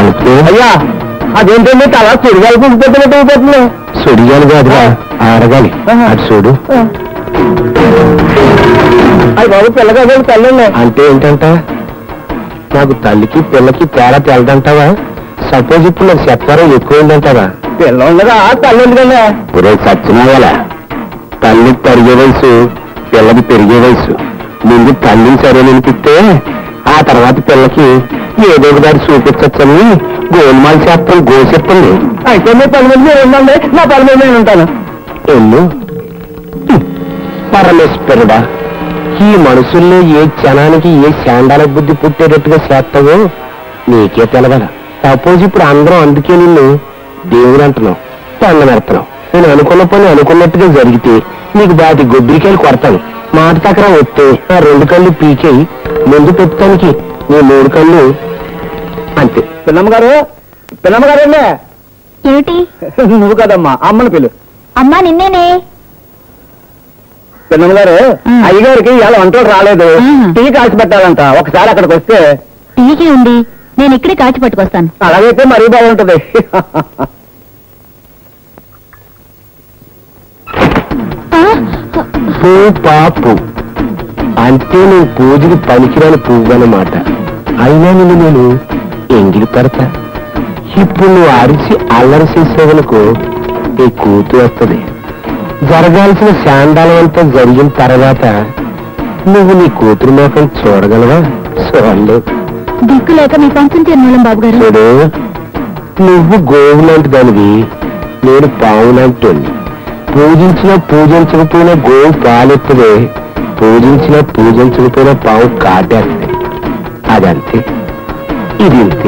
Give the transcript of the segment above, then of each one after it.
తలుపు అయ్యా అదేంటండి తల సుడిగాలి పుట్టినట్టు అయిపోతుంది సుడిగాలి కాదురా ఆడగాలి ఆహా. అటు చూడు అయ్యి బాబు పిల్లగా తల్లండి అంటే ఏంటంట నాకు తల్లికి పిల్లకి తేడా తెలదంటావా సపోజ్ ఇప్పుడు నాకు శత్వరం ఎక్కువైందంటావా పిల్ల ఉండగా తల్లి ఉంది కదా ఒరే సచ్చినాయాల తల్లి పెరిగే వయసు పిల్లకి పెరిగే వయసు ముందు తల్లిని సరేననిపిస్తే ఆ తర్వాత పిల్లకి ఏదో ఒక దారి చూపించచ్చని గోల్మాల్ శాస్త్రం గోచెప్పింది అయితే మీ పది మంది మీరు ఉండండి నా పది మంది నేను ఉంటాను ఎల్లు పరమేశ్వరుడా ఈ మనుషుల్లో ఏ క్షణానికి ఏ శాండాల బుద్ధి పుట్టేటట్టుగా చేస్తావో నీకే తెలవాల సపోజ్ ఇప్పుడు అందరం అందుకే నిన్ను దేవుడు అంటున్నావు దండం పెడుతున్నావు నేను అనుకున్న పని అనుకున్నట్టుగా జరిగితే నీకు దాటి గొబ్బరికాయలు కొడతాను మాట తక్కర వస్తే ఆ రెండు కళ్ళు పీకేయి ముందు పెట్టుతానికి నీ మూడు కళ్ళు అంతే పిల్లమ్మ గారు పిల్లమ్మ గారు అండి ఏమిటి నువ్వు కదమ్మా అమ్మని పిలు అమ్మా నిన్నేనే పిల్లమ్మ గారు మ్. అయ్యగారికి ఇవాళ వంటలు రాలేదు మ్. టీ కాసి పెట్టాలంట ఒకసారి అక్కడికి వస్తే టీకి ఉంది నేను ఇక్కడే కాచి పట్టుకొస్తాను అలాగైతే మరీ బాగుంటది పూ పాపు అంటే నువ్వు పూజకి పనికిరాని పువ్వు అన్నమాట అయినా నిన్ను నేను ఎంగిలి పెడతా ఇప్పుడు నువ్వు అరిచి అల్లరి చేసేవనుకో నీ కూతు వస్తుంది జరగాల్సిన శాండాలం అంతా జరిగిన తర్వాత నువ్వు నీ కూతురు మోకం చూడగలవా చూడలేవు దిక్కు లేక మీ పంచం తిరుమలం బాబు గారు చూడు నువ్వు గోవు లాంటి దానివి నేను పావు లాంటి పూజించినా పూజించకపోయినా గోవు పాలెత్తదే పూజించినా పూజించకపోయినా పావు కాటేస్తుంది అదంతే ఇది ఇంతే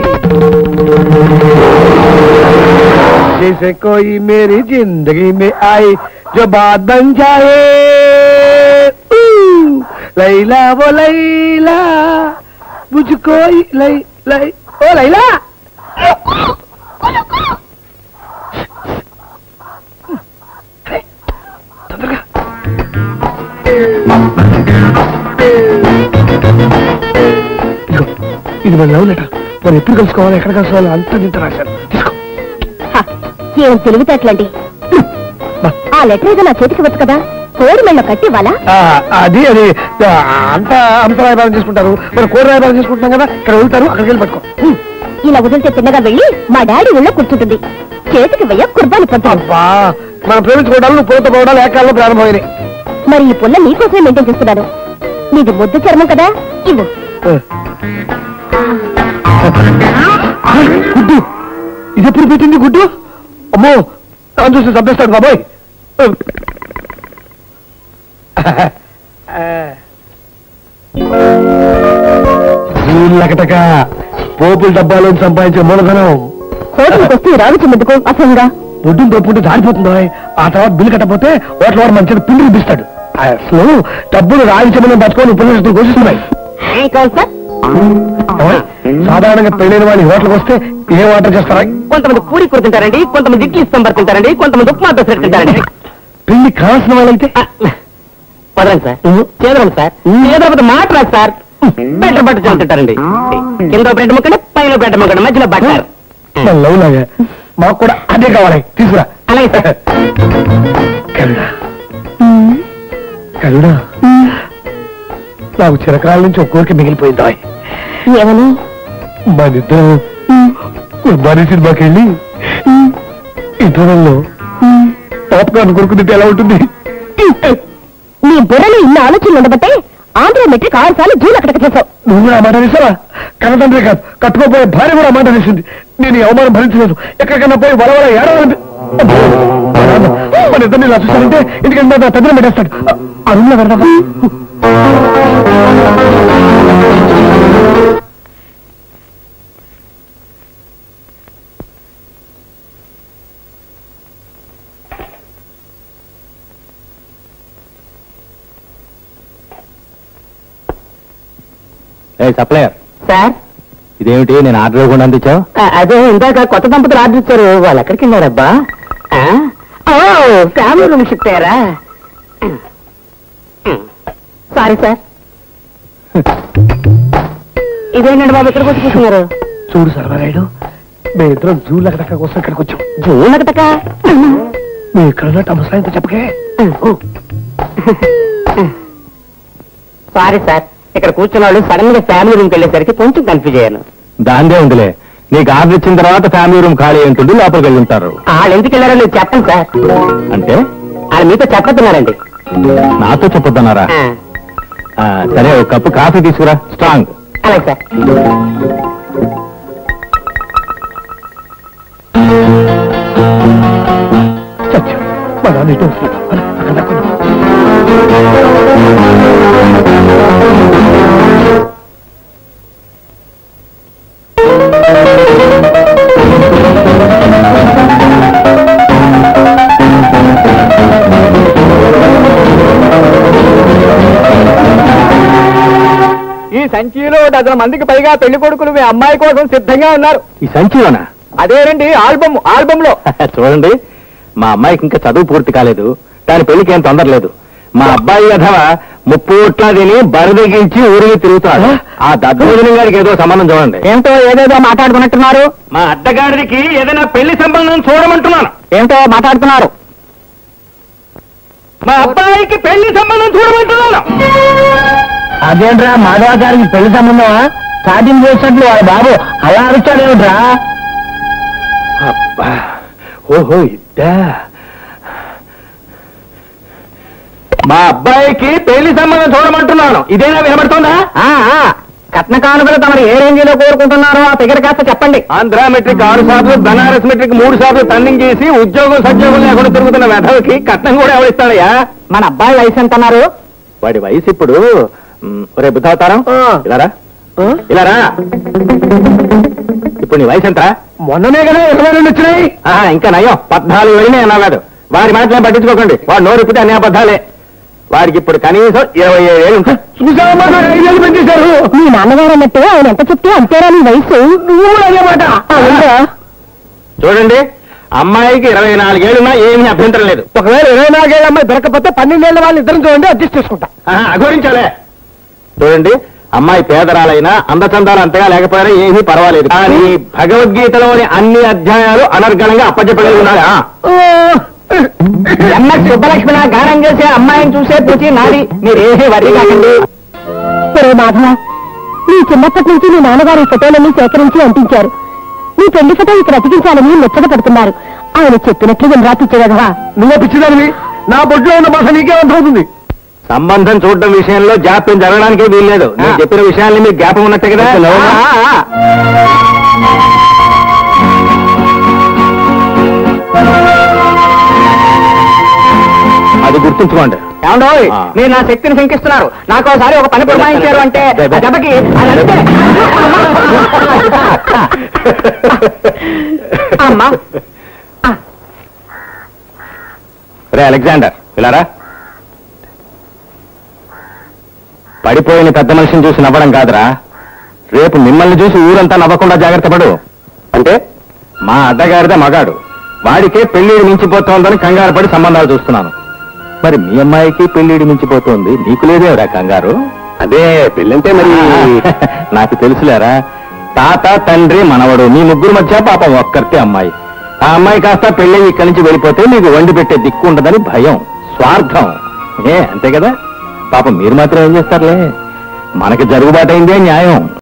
जैसे कोई मेरी जिंदगी में आई जो बात बन जाए ऊ, लैला वो लैला मुझको ही लै लै ओ लैला ఇది మన లవ్ లెటర్ మనం ఎప్పుడు కలుసుకోవాలి ఎక్కడ కలుసుకోవాలి అంతా తింటా రాశాను తీసుకో ఏం తెలివితేటలండి ఆ లెటర్ ఏదో నా చేతికి వచ్చు కదా కోడి మెళ్ళ కట్టి ఇవ్వాలా ఆ, అది అది ఆ, అంత అంత రాయబారం చేసుకుంటారు మనం కోడి రాయబారం చేసుకుంటాం కదా ఇక్కడ వెళ్తారు అక్కడికి వెళ్ళి పట్టుకో హ్మ్. ఇలా వదిలితే తిన్నగా వెళ్ళి మా డాడీ ఒళ్ళో కూర్చుంటుంది చేతికి వెయ్య కుర్బాని పట్టాను అబ్బా మనం ప్రేమించుకోవడాలు నువ్వు పూలతో పోవడాలు ఏకాల్లో ప్రారంభమైనాయి మరి ఈ పుల్ల నీకోసమే మెయింటైన్ చేస్తున్నాను నీది ముద్దు చర్మం కదా ఇవ్వు గుడ్డు ఇది ఎప్పుడు పెట్టింది గుడ్డు అమ్మో తాను చూసి చంపేస్తాడు బాబోయ్ లకటక పోపుల డబ్బాలో సంపాదించే మూలధనం హోటల్కి వస్తే రాగుచుందుకు అసహంగా పొద్దున్న తోపుకుంటే జారిపోతుందో ఆ తర్వాత బిల్లు కట్టకపోతే ఓట్ల వాడు మంచిగా పిండి చూపిస్తాడు అసలు డబ్బులు రాయించమని బతుకొని ఉపన్యాసం ఘోషిస్తున్నాయి ఏమోయ్, సాధారణంగా పెళ్ళైన వాడిని హోటల్కి వస్తే ఏం ఆర్డర్ చేస్తారా కొంతమంది పూరి కూర తింటారండి కొంతమంది ఇడ్లీ సాంబార్ తింటారండి కొంతమంది ఉప్మా దోశ తింటారండి పెళ్లి కావాల్సిన వాళ్ళైతే వదలండి సార్ చేదరం సార్ చేదరపోతే మాట రాదు సార్ బెటర్ బట్ట చాలా తింటారండి కింద బ్రెడ్ ముక్కండి పైన బ్రెడ్ ముక్కండి మధ్యలో బట్టర్ మన లవ్ లాగా మాకు కూడా అదే కావాలి తీసుకురా అలాగే సార్ కరుణ కరుణ నాకు చిరకాల నుంచి ఒక కోరిక మిగిలిపోయిందా ఏమని మన ఇద్దరం కుర్బానీ సినిమాకి వెళ్ళి ఇంటర్వెల్లో పాప్కార్న్ కొడుకుతుంటే ఎలా ఉంటుంది నీ బుర్రలో ఇన్ని ఆలోచనలు ఉండబట్టే ఆంధ్ర మెట్రిక్ ఆరు సార్లు జూలు అక్కడికి చేసావు నువ్వు కూడా ఆ మాట వేసావా కన్నతండ్రి కాదు కట్టుకోపోయే భార్య కూడా ఆ మాట వేసింది నేను ఈ అవమానం భరించలేదు ఎక్కడికన్నా పోయి వలవల ఏడవాలంటే అబ్బో, మా నాన్న మన ఇద్దరిని ఇలా చూస్తానంటే ఎందుకంటే నా తద్దిన పెట్టేస్తాడు ఆ రూమ్ లో పెడతావా ఏ సప్లయర్ సార్ ఇదేమిటి నేను ఆర్డర్ ఇవ్వకుండా అందించావు అదే ఇందాక కొత్త దంపతులు ఆర్డర్ ఇచ్చారు వాళ్ళు ఎక్కడికి వెళ్ళారబ్బా ఆ? ఓ ఫ్యామిలీ రూమ్ షిఫ్ట్ అయ్యారా సారీ సార్ ఇదేంటండి బాబు ఎక్కడికి వచ్చి కూర్చున్నారు చూడు సర్వరాయుడు మేము ఇద్దరం జూ లెక్క కోసం ఇక్కడికి వచ్చాం జూనకటక మీ ఇక్కడ ఉన్నట్టు అమ్మసాయంతో చెప్పకే సారీ సార్ ఇక్కడ కూర్చున్న వాళ్ళు సడన్ గా ఫ్యామిలీ రూమ్కి వెళ్ళేసరికి కొంచెం కన్ఫ్యూజ్ అయ్యాను దాందే ఉందిలే నీకు ఆర్డర్ ఇచ్చిన తర్వాత ఫ్యామిలీ రూమ్ ఖాళీ ఉంటుంది లోపలికి వెళ్ళి ఉంటారు వాళ్ళు ఎందుకు వెళ్ళారో నేను చెప్పండి సార్ అంటే వాళ్ళు మీతో చెప్పొద్దున్నారండి నాతో చెప్పొద్దన్నారా ఆ, ఆ, సరే ఒక కప్పు కాఫీ తీసుకురా స్ట్రాంగ్ అలాగే సార్ చచ్చా మా నాన్న ఇటు వస్తున్నాడు. అలా, అక్కడ దాక్కున్నాడు. ఈ సంచిలో డజన్ మందికి పైగా పెళ్లి కొడుకులు మీ అమ్మాయి కోసం సిద్ధంగా ఉన్నారు ఈ సంచిలోనా అదేనండి ఆల్బమ్ ఆల్బమ్ లో చూడండి మా అమ్మాయికి ఇంకా చదువు పూర్తి కాలేదు దాని పెళ్లికి ఏం తొందర లేదు మా అబ్బాయి అథవా ముప్పూట్లా తిని బరిదగించి ఊరికి తిరుగుతాడు ఆ దద్దోజనం గారికి ఏదో సంబంధం చూడండి ఏమిటో ఏదేదో మాట్లాడుకున్నట్టున్నారు మా అడ్డగారికి ఏదైనా పెళ్లి సంబంధం చూడమంటున్నాను ఏమిటో మాట్లాడుతున్నారు మా అబ్బాయికి పెళ్లి సంబంధం చూడమంటున్నాను అదేంట్రా మాధవాచారికి పెళ్లి సంబంధమా స్టార్టింగ్ చేసినట్లు వాళ్ళ బాబు అలా అరిచాడేమిట్రా అబ్బా ఓహో ఇద్దా మా అబ్బాయికి పెళ్లి సంబంధం చూడమంటున్నాను ఇదేనా వినబడుతుందా ఆ, ఆ, కట్న కానుకలు తమరు ఏ రేంజ్ లో కోరుకుంటున్నారో ఆ ఫిగర్ కాస్త చెప్పండి ఆంధ్ర మెట్రిక్ ఆరు సార్లు బనారస్ మెట్రిక్ మూడు సార్లు టన్నింగ్ చేసి ఉద్యోగం సద్యోగం లేకుండా తిరుగుతున్న వెధవకి కట్నం కూడా ఎవరిస్తాడయ్యా మన అబ్బాయి వయసు ఎంత అన్నారు వాడి వయసు ఇప్పుడు మ్, ఒరే బుద్ధావతారం ఆ. ఇలారా ఇలారా ఇప్పుడు నీ వయసు ఎంత మొన్ననే కదా ఇరవై రెండు వచ్చినాయి ఇంకా నయం పద్నాలుగు వెళ్ళినాయి అన్నా కాదు వారి మాటలు పట్టించుకోకండి వాడు నోరు ఇప్పితే అన్ని అబద్ధాలే వారికి ఇప్పుడు కనీసం ఇరవై ఏడు ఏళ్ళు ఉంటాయి చూసావమ్మా నాకు ఐదేళ్ళు పెంచేశారు మీ నాన్నగారు అన్నట్టు ఆయన ఎంత చెప్తే అంతేరా నీ వయసు నువ్వు కూడా అదే మాట అవునా? చూడండి అమ్మాయికి ఇరవై నాలుగేళ్ళున్నా ఏమీ అభ్యంతరం లేదు ఒకవేళ ఇరవై నాలుగేళ్ళ అమ్మాయి దొరకకపోతే పన్నెండేళ్ల వాళ్ళు ఇద్దరం చూడండి అడ్జస్ట్ చేసుకుంటా ఆహా, అఘోరించాలే చూడండి అమ్మాయి పేదరాలైనా అందచందాలు అంతగా లేకపోయినా ఏమీ పర్వాలేదు కానీ భగవద్గీతలోని అన్ని అధ్యాయాలు అనర్గళంగా అప్పచెప్పగలిగి ఉన్నాయా ఎంఎస్ సుబ్బలక్ష్మి గానం చేసే అమ్మాయిని చూసే పూచి నాది మీరేమీ వరి కాకండి ఒరే మాధవ నీ చిన్నప్పటి నుంచి మీ నాన్నగారు ఈ ఫోటోలన్నీ సేకరించి అంటించారు నీ పెళ్లి ఫోటో ఇక్కడ అతికించాలని ముచ్చట పడుతున్నారు ఆయన చెప్పినట్లు వినరా పిచ్చగదవా నువ్వు పిచ్చిదానివి నా బొడ్లో ఉన్న భాష నీకే అర్థమవుతుంది సంబంధం చూడడం విషయంలో జాప్యం జరగడానికే వీల్లేదు నేను ఆ. చెప్పిన విషయాల్ని మీకు జ్ఞాపకం ఉన్నట్టే కదా ఆ, ఆ, ఆ. అది గుర్తుంచుకోండి ఏమండోయ్ ఆ. మీరు నా శక్తిని శంకిస్తున్నారు నాకు ఒకసారి ఒక పని పురమాయించారు అంటే ఆ దెబ్బకి అది అంతే. అమ్మా రే అలెగ్జాండర్ ఇలారా పడిపోయిన పెద్ద మనిషిని చూసి నవ్వడం కాదురా రేపు మిమ్మల్ని చూసి ఊరంతా నవ్వకుండా జాగ్రత్త పడు అంటే మా అడ్డగారిదే మగాడు వాడికే పెళ్లిడి మించిపోతోందని కంగారు పడి సంబంధాలు చూస్తున్నాను మరి మీ అమ్మాయికి పెళ్లిడి మించిపోతోంది నీకు లేదేవరా కంగారు అదే పెళ్ళంటే మరి నాకు తెలుసులేరా తాత తండ్రి మనవడు మీ ముగ్గురు మధ్య పాపం ఒక్కరితే అమ్మాయి ఆ అమ్మాయి కాస్త పెళ్లి ఇక్కడి నుంచి వెళ్ళిపోతే మీకు వండి పెట్టే దిక్కు ఉండదని భయం స్వార్థం ఏ అంతే కదా పాపం మీరు మాత్రం ఏం చేస్తారులే మనకి జరుగుబాటైందే న్యాయం